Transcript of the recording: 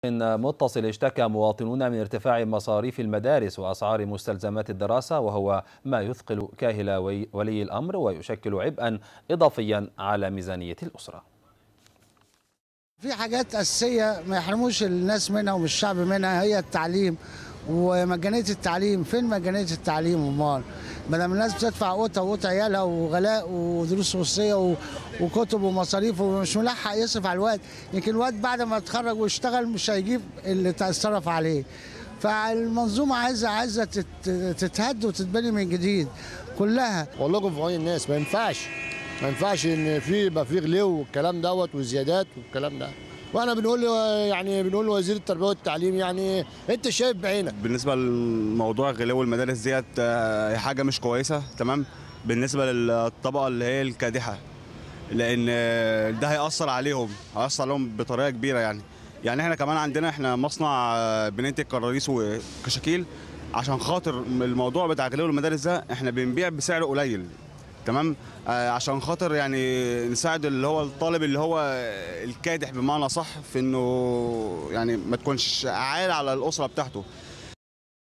من متصل اشتكى مواطنون من ارتفاع مصاريف المدارس وأسعار مستلزمات الدراسة وهو ما يثقل كاهل ولي الأمر ويشكل عبئا إضافيا على ميزانية الأسرة في حاجات أساسية ما يحرموش الناس منها ومش الشعب منها هي التعليم ومجانية التعليم فين مجانية التعليم امال ما دام الناس بتدفع قوتها وقوت عيالها وغلاء ودروس خصوصيه وكتب ومصاريف ومش ملحق يصرف على الواد يمكن الواد بعد ما يتخرج ويشتغل مش هيجيب اللي تصرف عليه فالمنظومه عايزه عايزه تتهد وتتبني من جديد كلها والله في عون الناس ما ينفعش ما ينفعش ان في يبقى في غلو والكلام دوت وزيادات والكلام ده وانا بنقول يعني بنقول لوزير التربيه والتعليم يعني انت شايف بعينك بالنسبه لموضوع غلو المدارس ديت هي حاجه مش كويسه تمام بالنسبه للطبقه اللي هي الكادحه لان ده هياثر عليهم هياثر عليهم بطريقه كبيره يعني يعني احنا كمان عندنا احنا مصنع بننتج كراريس وكشاكيل عشان خاطر الموضوع بتاع غلو المدارس ده احنا بنبيع بسعر قليل تمام آه عشان خاطر يعني نساعد اللي هو الطالب اللي هو الكادح بمعنى صح في انه يعني ما تكونش عال على الاسره بتاعته